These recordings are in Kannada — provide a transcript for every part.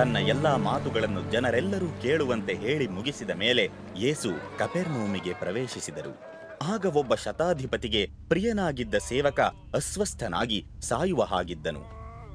ತನ್ನ ಎಲ್ಲಾ ಮಾತುಗಳನ್ನು ಜನರೆಲ್ಲರೂ ಕೇಳುವಂತೆ ಹೇಳಿ ಮುಗಿಸಿದ ಮೇಲೆ ಯೇಸು ಕಪೆರ್ನೂಮಿಗೆ ಪ್ರವೇಶಿಸಿದರು ಆಗ ಒಬ್ಬ ಶತಾಧಿಪತಿಗೆ ಪ್ರಿಯನಾಗಿದ್ದ ಸೇವಕ ಅಸ್ವಸ್ಥನಾಗಿ ಸಾಯುವ ಹಾಗಿದ್ದನು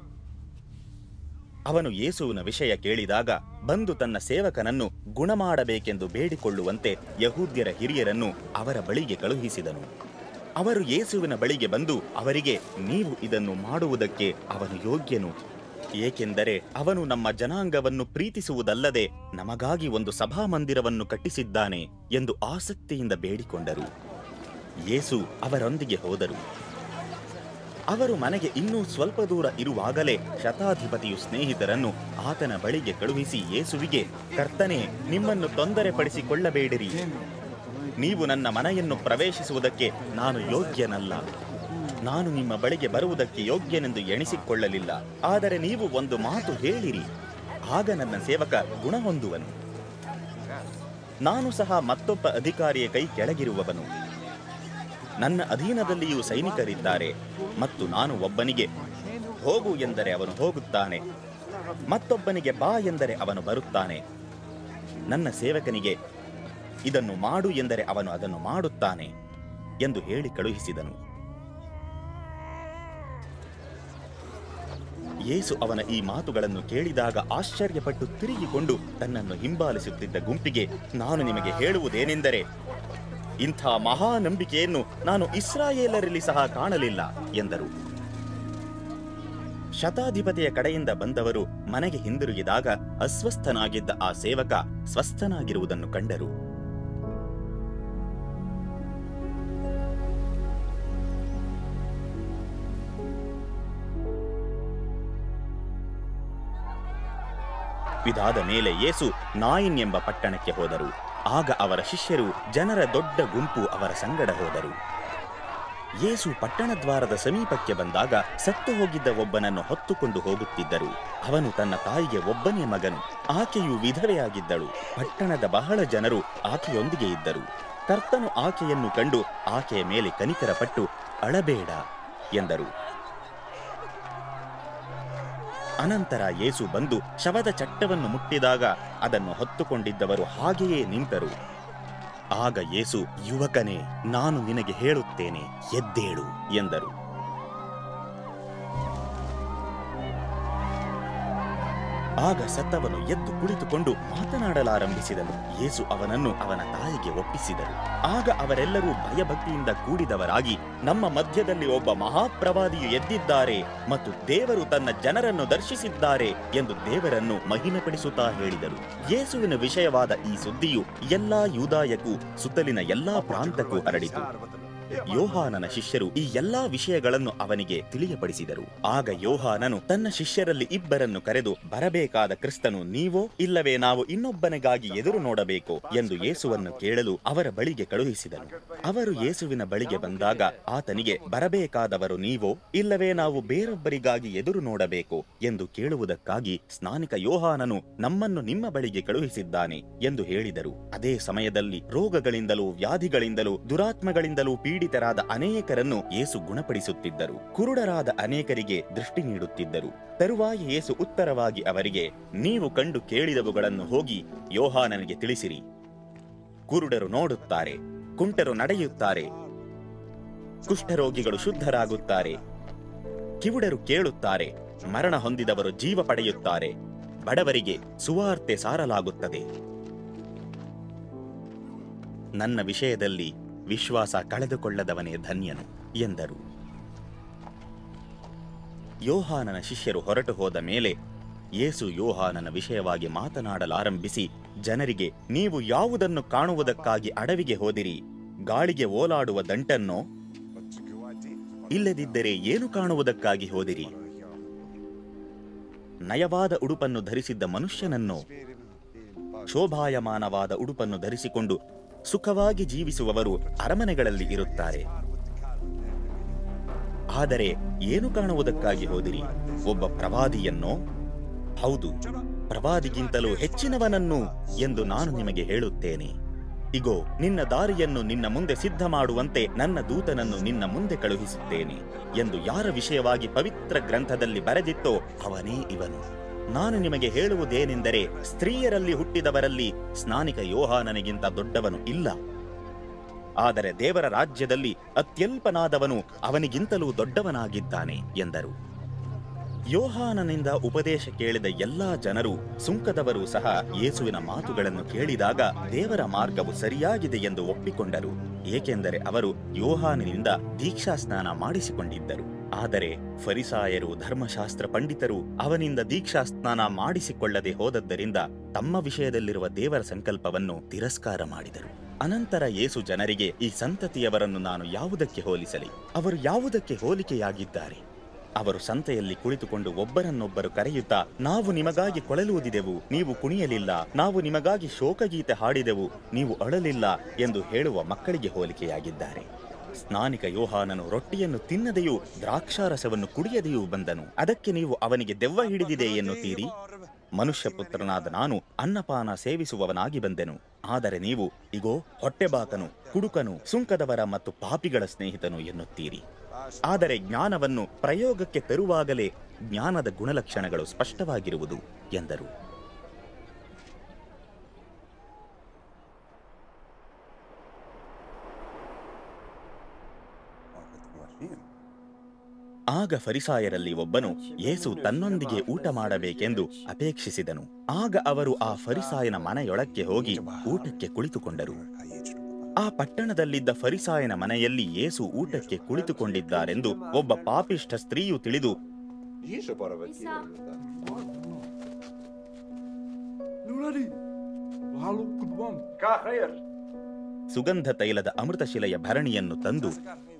ಅವನು ಯೇಸುವಿನ ವಿಷಯ ಕೇಳಿದಾಗ ಬಂದು ತನ್ನ ಸೇವಕನನ್ನು ಗುಣಮಾಡಬೇಕೆಂದು ಬೇಡಿಕೊಳ್ಳುವಂತೆ ಯಹೂದ್ಯರ ಹಿರಿಯರನ್ನು ಅವರ ಬಳಿಗೆ ಕಳುಹಿಸಿದನು ಅವರು ಯೇಸುವಿನ ಬಳಿಗೆ ಬಂದು ಅವರಿಗೆ ನೀವು ಇದನ್ನು ಮಾಡುವುದಕ್ಕೆ ಅವನು ಯೋಗ್ಯನು ಏಕೆಂದರೆ ಅವನು ನಮ್ಮ ಜನಾಂಗವನ್ನು ಪ್ರೀತಿಸುವುದಲ್ಲದೆ ನಮಗಾಗಿ ಒಂದು ಸಭಾಮಂದಿರವನ್ನು ಕಟ್ಟಿಸಿದ್ದಾನೆ ಎಂದು ಆಸಕ್ತಿಯಿಂದ ಬೇಡಿಕೊಂಡರು ಯೇಸು ಅವರೊಂದಿಗೆ ಹೋದರು ಅವರು ಮನೆಗೆ ಇನ್ನೂ ಸ್ವಲ್ಪ ದೂರ ಇರುವಾಗಲೇ ಶತಾಧಿಪತಿಯು ಸ್ನೇಹಿತರನ್ನು ಆತನ ಬಳಿಗೆ ಕಳುಹಿಸಿ ಯೇಸುವಿಗೆ ಕರ್ತನೆ ನಿಮ್ಮನ್ನು ತೊಂದರೆಪಡಿಸಿಕೊಳ್ಳಬೇಡಿರಿ ನೀವು ನನ್ನ ಮನೆಯನ್ನು ಪ್ರವೇಶಿಸುವುದಕ್ಕೆ ನಾನು ಯೋಗ್ಯನಲ್ಲ ನಾನು ನಿಮ್ಮ ಬಳಿಗೆ ಬರುವುದಕ್ಕೆ ಯೋಗ್ಯನೆಂದು ಎಣಿಸಿಕೊಳ್ಳಲಿಲ್ಲ ಆದರೆ ನೀವು ಒಂದು ಮಾತು ಹೇಳಿರಿ ಆಗ ನನ್ನ ಸೇವಕ ಗುಣ ಹೊಂದುವನು ನಾನು ಸಹ ಮತ್ತೊಬ್ಬ ಅಧಿಕಾರಿಯ ಕೈ ಕೆಳಗಿರುವವನು ನನ್ನ ಅಧೀನದಲ್ಲಿಯೂ ಸೈನಿಕರಿದ್ದಾರೆ ಮತ್ತು ನಾನು ಒಬ್ಬನಿಗೆ ಹೋಗು ಎಂದರೆ ಅವನು ಹೋಗುತ್ತಾನೆ ಮತ್ತೊಬ್ಬನಿಗೆ ಬಾ ಎಂದರೆ ಅವನು ಬರುತ್ತಾನೆ ನನ್ನ ಸೇವಕನಿಗೆ ಇದನ್ನು ಮಾಡು ಎಂದರೆ ಅವನು ಅದನ್ನು ಮಾಡುತ್ತಾನೆ ಎಂದು ಹೇಳಿ ಕಳುಹಿಸಿದನು ಯೇಸು ಅವನ ಈ ಮಾತುಗಳನ್ನು ಕೇಳಿದಾಗ ಆಶ್ಚರ್ಯಪಟ್ಟು ತಿರುಗಿಕೊಂಡು ತನ್ನನ್ನು ಹಿಂಬಾಲಿಸುತ್ತಿದ್ದ ಗುಂಪಿಗೆ ನಾನು ನಿಮಗೆ ಹೇಳುವುದೇನೆಂದರೆ ಇಂಥ ಮಹಾ ನಂಬಿಕೆಯನ್ನು ನಾನು ಇಸ್ರಾಯೇಲರಲ್ಲಿ ಸಹ ಕಾಣಲಿಲ್ಲ ಎಂದರು ಶತಾಧಿಪತಿಯ ಕಡೆಯಿಂದ ಬಂದವರು ಮನೆಗೆ ಹಿಂದಿರುಗಿದಾಗ ಅಸ್ವಸ್ಥನಾಗಿದ್ದ ಆ ಸೇವಕ ಸ್ವಸ್ಥನಾಗಿರುವುದನ್ನು ಕಂಡರು ಇದಾದ ಮೇಲೆ ಯೇಸು ನಾಯಿನ್ ಎಂಬ ಪಟ್ಟಣಕ್ಕೆ ಹೋದರು ಆಗ ಅವರ ಶಿಷ್ಯರು ಜನರ ದೊಡ್ಡ ಗುಂಪು ಅವರ ಸಂಗಡ ಹೋದರು ಯೇಸು ಪಟ್ಟಣ ದ್ವಾರದ ಸಮೀಪಕ್ಕೆ ಬಂದಾಗ ಸತ್ತು ಹೋಗಿದ್ದ ಒಬ್ಬನನ್ನು ಹೊತ್ತುಕೊಂಡು ಹೋಗುತ್ತಿದ್ದರು ಅವನು ತನ್ನ ತಾಯಿಗೆ ಒಬ್ಬನೇ ಮಗನು ಆಕೆಯು ವಿಧವೆಯಾಗಿದ್ದಳು ಪಟ್ಟಣದ ಬಹಳ ಜನರು ಆಕೆಯೊಂದಿಗೆ ಇದ್ದರು ಕರ್ತನು ಆಕೆಯನ್ನು ಕಂಡು ಆಕೆಯ ಮೇಲೆ ಕನಿಕರಪಟ್ಟು ಅಳಬೇಡ ಎಂದರು ಅನಂತರ ಯೇಸು ಬಂದು ಶವದ ಚಟ್ಟವನ್ನು ಮುಟ್ಟಿದಾಗ ಅದನ್ನು ಹೊತ್ತುಕೊಂಡಿದ್ದವರು ಹಾಗೆಯೇ ನಿಂತರು ಆಗ ಯೇಸು ಯುವಕನೇ ನಾನು ನಿನಗೆ ಹೇಳುತ್ತೇನೆ ಎದ್ದೇಳು ಎಂದರು ಆಗ ಸತ್ತವನು ಎದ್ದು ಕುಳಿತುಕೊಂಡು ಮಾತನಾಡಲಾರಂಭಿಸಿದನು ಯೇಸು ಅವನನ್ನು ಅವನ ತಾಯಿಗೆ ಒಪ್ಪಿಸಿದರು ಆಗ ಅವರೆಲ್ಲರೂ ಭಯಭಕ್ತಿಯಿಂದ ಕೂಡಿದವರಾಗಿ ನಮ್ಮ ಮಧ್ಯದಲ್ಲಿ ಒಬ್ಬ ಮಹಾಪ್ರವಾದಿಯು ಎದ್ದಿದ್ದಾರೆ ಮತ್ತು ದೇವರು ತನ್ನ ಜನರನ್ನು ದರ್ಶಿಸಿದ್ದಾರೆ ಎಂದು ದೇವರನ್ನು ಮಹಿಮೆಪಡಿಸುತ್ತಾ ಹೇಳಿದರು ಯೇಸುವಿನ ವಿಷಯವಾದ ಈ ಸುದ್ದಿಯು ಎಲ್ಲಾ ಯೂದಾಯಕ್ಕೂ ಸುತ್ತಲಿನ ಎಲ್ಲಾ ಪ್ರಾಂತಕ್ಕೂ ಹರಡಿತು ಯೋಹಾನನ ಶಿಷ್ಯರು ಈ ಎಲ್ಲಾ ವಿಷಯಗಳನ್ನು ಅವನಿಗೆ ತಿಳಿಯಪಡಿಸಿದರು ಆಗ ಯೋಹಾನನು ತನ್ನ ಶಿಷ್ಯರಲ್ಲಿ ಇಬ್ಬರನ್ನು ಕರೆದು ಬರಬೇಕಾದ ಕ್ರಿಸ್ತನು ನೀವೋ ಇಲ್ಲವೇ ನಾವು ಇನ್ನೊಬ್ಬನಿಗಾಗಿ ಎದುರು ನೋಡಬೇಕು ಎಂದು ಯೇಸುವನ್ನು ಕೇಳಲು ಅವರ ಬಳಿಗೆ ಕಳುಹಿಸಿದನು ಅವರು ಯೇಸುವಿನ ಬಳಿಗೆ ಬಂದಾಗ ಆತನಿಗೆ ಬರಬೇಕಾದವರು ನೀವೋ ಇಲ್ಲವೇ ನಾವು ಬೇರೊಬ್ಬರಿಗಾಗಿ ಎದುರು ನೋಡಬೇಕು ಎಂದು ಕೇಳುವುದಕ್ಕಾಗಿ ಸ್ನಾನಿಕ ಯೋಹಾನನು ನಮ್ಮನ್ನು ನಿಮ್ಮ ಬಳಿಗೆ ಕಳುಹಿಸಿದ್ದಾನೆ ಎಂದು ಹೇಳಿದರು ಅದೇ ಸಮಯದಲ್ಲಿ ರೋಗಗಳಿಂದಲೂ ವ್ಯಾಧಿಗಳಿಂದಲೂ ದುರಾತ್ಮಗಳಿಂದಲೂ ಪೀಡಿತರಾದ ಅನೇಕರನ್ನು ಯೇಸು ಗುಣಪಡಿಸುತ್ತಿದ್ದರು ಕುರುಡರಾದ ಅನೇಕರಿಗೆ ದೃಷ್ಟಿ ನೀಡುತ್ತಿದ್ದರು ತರುವಾಯ ಯೇಸು ಉತ್ತರವಾಗಿ ಅವರಿಗೆ ನೀವು ಕಂಡು ಕೇಳಿದವುಗಳನ್ನು ಹೋಗಿ ಯೋಹಾನನಿಗೆ ತಿಳಿಸಿರಿ ಕುರುಡರು ನೋಡುತ್ತಾರೆ ಕುಂಟರು ನಡೆಯುತ್ತಾರೆ ಕುಷ್ಠರೋಗಿಗಳು ಶುದ್ಧರಾಗುತ್ತಾರೆ ಕಿವುಡರು ಕೇಳುತ್ತಾರೆ ಮರಣ ಹೊಂದಿದವರು ಜೀವ ಪಡೆಯುತ್ತಾರೆ ಬಡವರಿಗೆ ಸುವಾರ್ತೆ ಸಾರಲಾಗುತ್ತದೆ ನನ್ನ ವಿಷಯದಲ್ಲಿ ವಿಶ್ವಾಸ ಕಳೆದುಕೊಳ್ಳದವನೇ ಧನ್ಯನು ಎಂದರು ಯೋಹಾನನ ಶಿಷ್ಯರು ಹೊರಟು ಹೋದ ಮೇಲೆ ಯೇಸು ಯೋಹಾನನ ವಿಷಯವಾಗಿ ಮಾತನಾಡಲಾರಂಭಿಸಿ ಜನರಿಗೆ ನೀವು ಯಾವುದನ್ನು ಕಾಣುವುದಕ್ಕಾಗಿ ಅಡವಿಗೆ ಹೋದಿರಿ ಗಾಳಿಗೆ ಓಲಾಡುವ ದಂಟನ್ನೋ ಇಲ್ಲದಿದ್ದರೆ ಏನು ಕಾಣುವುದಕ್ಕಾಗಿ ಹೋದಿರಿ ನಯವಾದ ಉಡುಪನ್ನು ಧರಿಸಿದ್ದ ಮನುಷ್ಯನನ್ನೋ ಶೋಭಾಯಮಾನವಾದ ಉಡುಪನ್ನು ಧರಿಸಿಕೊಂಡು ಸುಖವಾಗಿ ಜೀವಿಸುವವರು ಅರಮನೆಗಳಲ್ಲಿ ಇರುತ್ತಾರೆ ಆದರೆ ಏನು ಕಾಣುವುದಕ್ಕಾಗಿ ಹೋದಿರಿ ಒಬ್ಬ ಪ್ರವಾದಿಯನ್ನೋ ಹೌದು ಪ್ರವಾದಿಗಿಂತಲೂ ಹೆಚ್ಚಿನವನನ್ನು ಎಂದು ನಾನು ನಿಮಗೆ ಹೇಳುತ್ತೇನೆ ಇಗೋ ನಿನ್ನ ದಾರಿಯನ್ನು ನಿನ್ನ ಮುಂದೆ ಸಿದ್ಧ ಮಾಡುವಂತೆ ನನ್ನ ದೂತನನ್ನು ನಿನ್ನ ಮುಂದೆ ಕಳುಹಿಸುತ್ತೇನೆ ಎಂದು ಯಾರ ವಿಷಯವಾಗಿ ಪವಿತ್ರ ಗ್ರಂಥದಲ್ಲಿ ಬರೆದಿತ್ತೋ ಅವನೇ ಇವನು ನಾನು ನಿಮಗೆ ಹೇಳುವುದೇನೆಂದರೆ ಸ್ತ್ರೀಯರಲ್ಲಿ ಹುಟ್ಟಿದವರಲ್ಲಿ ಸ್ನಾನಿಕ ಯೋಹಾನನಿಗಿಂತ ದೊಡ್ಡವನು ಇಲ್ಲ ಆದರೆ ದೇವರ ರಾಜ್ಯದಲ್ಲಿ ಅತ್ಯಲ್ಪನಾದವನು ಅವನಿಗಿಂತಲೂ ದೊಡ್ಡವನಾಗಿದ್ದಾನೆ ಎಂದರು ಯೋಹಾನನಿಂದ ಉಪದೇಶ ಕೇಳಿದ ಎಲ್ಲಾ ಜನರು ಸುಂಕದವರು ಸಹ ಯೇಸುವಿನ ಮಾತುಗಳನ್ನು ಕೇಳಿದಾಗ ದೇವರ ಮಾರ್ಗವು ಸರಿಯಾಗಿದೆ ಎಂದು ಒಪ್ಪಿಕೊಂಡರು ಏಕೆಂದರೆ ಅವರು ಯೋಹಾನನಿಂದ ದೀಕ್ಷಾ ಸ್ನಾನ ಮಾಡಿಸಿಕೊಂಡಿದ್ದರು ಆದರೆ ಫರಿಸಾಯರು ಧರ್ಮಶಾಸ್ತ್ರ ಪಂಡಿತರು ಅವನಿಂದ ದೀಕ್ಷಾ ಸ್ನಾನ ಮಾಡಿಸಿಕೊಳ್ಳದೆ ಹೋದದ್ದರಿಂದ ತಮ್ಮ ವಿಷಯದಲ್ಲಿರುವ ದೇವರ ಸಂಕಲ್ಪವನ್ನು ತಿರಸ್ಕಾರ ಮಾಡಿದರು ಅನಂತರ ಯೇಸು ಜನರಿಗೆ ಈ ಸಂತತಿಯವರನ್ನು ನಾನು ಯಾವುದಕ್ಕೆ ಹೋಲಿಸಲಿ ಅವರು ಯಾವುದಕ್ಕೆ ಹೋಲಿಕೆಯಾಗಿದ್ದಾರೆ ಅವರು ಸಂತೆಯಲ್ಲಿ ಕುಳಿತುಕೊಂಡು ಒಬ್ಬರನ್ನೊಬ್ಬರು ಕರೆಯುತ್ತಾ ನಾವು ನಿಮಗಾಗಿ ಕೊಳಲೂದಿದೆವು ನೀವು ಕುಣಿಯಲಿಲ್ಲ ನಾವು ನಿಮಗಾಗಿ ಶೋಕಗೀತೆ ಹಾಡಿದೆವು ನೀವು ಅಳಲಿಲ್ಲ ಎಂದು ಹೇಳುವ ಮಕ್ಕಳಿಗೆ ಹೋಲಿಕೆಯಾಗಿದ್ದಾರೆ ಸ್ನಾನಿಕ ಯೋಹಾನನು ರೊಟ್ಟಿಯನ್ನು ತಿನ್ನದೆಯೂ ದ್ರಾಕ್ಷಾರಸವನ್ನು ಕುಡಿಯದೆಯೂ ಬಂದನು ಅದಕ್ಕೆ ನೀವು ಅವನಿಗೆ ದೆವ್ವ ಹಿಡಿದಿದೆ ಎನ್ನುತ್ತೀರಿ ಮನುಷ್ಯ ಪುತ್ರನಾದ ನಾನು ಅನ್ನಪಾನ ಸೇವಿಸುವವನಾಗಿ ಬಂದೆನು ಆದರೆ ನೀವು ಇಗೋ ಹೊಟ್ಟೆಬಾಕನು ಕುಡುಕನು ಸುಂಕದವರ ಮತ್ತು ಪಾಪಿಗಳ ಸ್ನೇಹಿತನು ಎನ್ನುತ್ತೀರಿ ಆದರೆ ಜ್ಞಾನವನ್ನು ಪ್ರಯೋಗಕ್ಕೆ ತರುವಾಗಲೇ ಜ್ಞಾನದ ಗುಣಲಕ್ಷಣಗಳು ಸ್ಪಷ್ಟವಾಗಿರುವುದು ಎಂದರು ಆಗ ಫರಿಸಾಯರಲ್ಲಿ ಒಬ್ಬನು ಯೇಸು ತನ್ನೊಂದಿಗೆ ಊಟ ಮಾಡಬೇಕೆಂದು ಅಪೇಕ್ಷಿಸಿದನು ಆಗ ಅವರು ಆ ಫರಿಸಾಯನ ಮನೆಯೊಳಕ್ಕೆ ಹೋಗಿ ಊಟಕ್ಕೆ ಕುಳಿತುಕೊಂಡರು ಆ ಪಟ್ಟಣದಲ್ಲಿದ್ದ ಫರಿಸಾಯನ ಮನೆಯಲ್ಲಿ ಯೇಸು ಊಟಕ್ಕೆ ಕುಳಿತುಕೊಂಡಿದ್ದಾರೆಂದು ಒಬ್ಬ ಪಾಪಿಷ್ಠ ಸ್ತ್ರೀಯು ತಿಳಿದು Hier is bara wat Isa. Nulari. Hallo, kubam. Kager. ಸುಗಂಧ ತೈಲದ ಅಮೃತಶಿಲೆಯ ಭರಣಿಯನ್ನು ತಂದು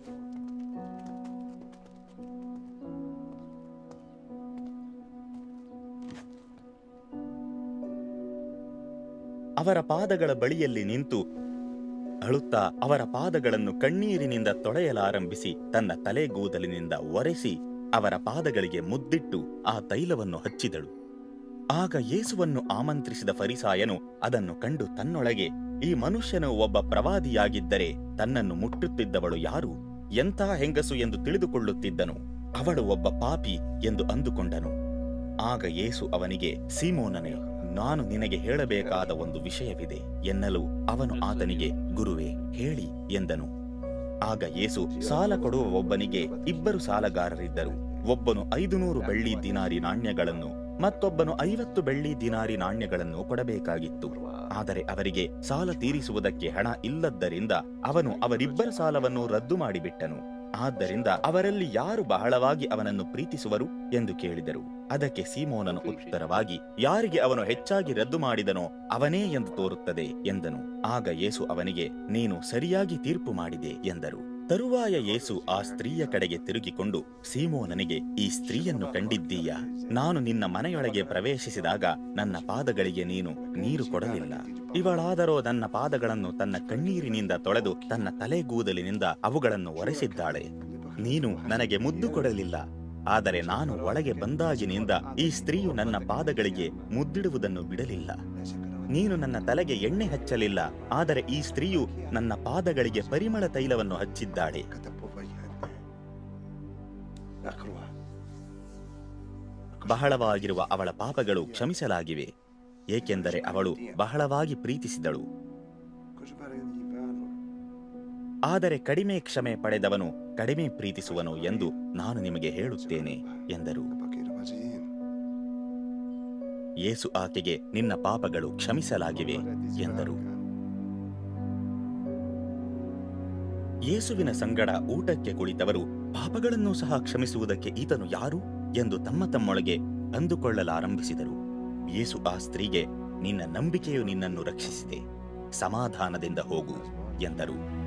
ಅವರ ಪಾದಗಳ ಬಳಿಯಲ್ಲಿ ನಿಂತು ಅಳುತ್ತಾ ಅವರ ಪಾದಗಳನ್ನು ಕಣ್ಣೀರಿನಿಂದ ತೊಳೆಯಲಾರಂಭಿಸಿ ತನ್ನ ತಲೆಗೂದಲಿನಿಂದ ಒರೆಸಿ ಅವರ ಪಾದಗಳಿಗೆ ಮುದ್ದಿಟ್ಟು ಆ ತೈಲವನ್ನು ಹಚ್ಚಿದಳು ಆಗ ಯೇಸುವನ್ನು ಆಮಂತ್ರಿಸಿದ ಫರಿಸಾಯನು ಅದನ್ನು ಕಂಡು ತನ್ನೊಳಗೆ ಈ ಮನುಷ್ಯನು ಒಬ್ಬ ಪ್ರವಾದಿಯಾಗಿದ್ದರೆ ತನ್ನನ್ನು ಮುಟ್ಟುತ್ತಿದ್ದವಳು ಯಾರು ಎಂಥ ಹೆಂಗಸು ಎಂದು ತಿಳಿದುಕೊಳ್ಳುತ್ತಿದ್ದನು ಅವಳು ಒಬ್ಬ ಪಾಪಿ ಎಂದು ಅಂದುಕೊಂಡನು ಆಗ ಯೇಸು ಅವನಿಗೆ ಸೀಮೋನನೇ ನಾನು ನಿನಗೆ ಹೇಳಬೇಕಾದ ಒಂದು ವಿಷಯವಿದೆ ಎನ್ನಲು ಅವನು ಆತನಿಗೆ ಗುರುವೇ ಹೇಳಿ ಎಂದನು ಆಗ ಯೇಸು ಸಾಲ ಕೊಡುವ ಒಬ್ಬನಿಗೆ ಇಬ್ಬರು ಸಾಲಗಾರರಿದ್ದರು ಒಬ್ಬನು ಐದುನೂರು ಬೆಳ್ಳಿ ದಿನಾರಿ ನಾಣ್ಯಗಳನ್ನು ಮತ್ತೊಬ್ಬನು ಐವತ್ತು ಬೆಳ್ಳಿ ದಿನಾರಿ ನಾಣ್ಯಗಳನ್ನು ಕೊಡಬೇಕಾಗಿತ್ತು ಆದರೆ ಅವರಿಗೆ ಸಾಲ ತೀರಿಸುವುದಕ್ಕೆ ಹಣ ಇಲ್ಲದ್ದರಿಂದ ಅವನು ಅವರಿಬ್ಬರ ಸಾಲವನ್ನು ರದ್ದು ಮಾಡಿಬಿಟ್ಟನು ಆದ್ದರಿಂದ ಅವರಲ್ಲಿ ಯಾರು ಬಹಳವಾಗಿ ಅವನನ್ನು ಪ್ರೀತಿಸುವರು ಎಂದು ಕೇಳಿದರು ಅದಕ್ಕೆ ಸೀಮೋನನು ಉತ್ತರವಾಗಿ ಯಾರಿಗೆ ಅವನು ಹೆಚ್ಚಾಗಿ ರದ್ದು ಮಾಡಿದನೋ ಅವನೇ ಎಂದು ತೋರುತ್ತದೆ ಎಂದನು ಆಗ ಯೇಸು ಅವನಿಗೆ ನೀನು ಸರಿಯಾಗಿ ತೀರ್ಪು ಮಾಡಿದೆ ಎಂದರು ತರುವಾಯ ಯೇಸು ಆ ಸ್ತ್ರೀಯ ಕಡೆಗೆ ತಿರುಗಿಕೊಂಡು ಸೀಮೋನನಿಗೆ ಈ ಸ್ತ್ರೀಯನ್ನು ಕಂಡಿದ್ದೀಯಾ ನಾನು ನಿನ್ನ ಮನೆಯೊಳಗೆ ಪ್ರವೇಶಿಸಿದಾಗ ನನ್ನ ಪಾದಗಳಿಗೆ ನೀನು ನೀರು ಕೊಡಲಿಲ್ಲ ಇವಳಾದರೋ ನನ್ನ ಪಾದಗಳನ್ನು ತನ್ನ ಕಣ್ಣೀರಿನಿಂದ ತೊಳೆದು ತನ್ನ ತಲೆಗೂದಲಿನಿಂದ ಅವುಗಳನ್ನು ಒರೆಸಿದ್ದಾಳೆ ನೀನು ನನಗೆ ಮುದ್ದು ಕೊಡಲಿಲ್ಲ ಆದರೆ ನಾನು ಒಳಗೆ ಬಂದಾಗಿನಿಂದ ಈ ಸ್ತ್ರೀಯು ನನ್ನ ಪಾದಗಳಿಗೆ ಮುದ್ದಿಡುವುದನ್ನು ಬಿಡಲಿಲ್ಲ ನೀನು ನನ್ನ ತಲೆಗೆ ಎಣ್ಣೆ ಹಚ್ಚಲಿಲ್ಲ ಆದರೆ ಈ ಸ್ತ್ರೀಯು ನನ್ನ ಪಾದಗಳಿಗೆ ಪರಿಮಳ ತೈಲವನ್ನು ಹಚ್ಚಿದ್ದಾಳೆ ಬಹಳವಾಗಿರುವ ಅವಳ ಪಾಪಗಳು ಕ್ಷಮಿಸಲಾಗಿವೆ ಏಕೆಂದರೆ ಅವಳು ಬಹಳವಾಗಿ ಪ್ರೀತಿಸಿದಳು ಆದರೆ ಕಡಿಮೆ ಕ್ಷಮೆ ಪಡೆದವನು ಕಡಿಮೆ ಪ್ರೀತಿಸುವನು ಎಂದು ನಾನು ನಿಮಗೆ ಹೇಳುತ್ತೇನೆ ಎಂದರು ಯೇಸು ಆಕೆಗೆ ನಿನ್ನ ಪಾಪಗಳು ಕ್ಷಮಿಸಲಾಗಿವೆ ಎಂದರು ಯೇಸುವಿನ ಸಂಗಡ ಊಟಕ್ಕೆ ಕುಳಿತವರು ಪಾಪಗಳನ್ನೂ ಸಹ ಕ್ಷಮಿಸುವುದಕ್ಕೆ ಈತನು ಯಾರು ಎಂದು ತಮ್ಮ ತಮ್ಮೊಳಗೆ ಅಂದುಕೊಳ್ಳಲಾರಂಭಿಸಿದರು ಯೇಸು ಆ ಸ್ತ್ರೀಗೆ ನಿನ್ನ ನಂಬಿಕೆಯು ನಿನ್ನನ್ನು ರಕ್ಷಿಸಿದೆ ಸಮಾಧಾನದಿಂದ ಹೋಗು ಎಂದರು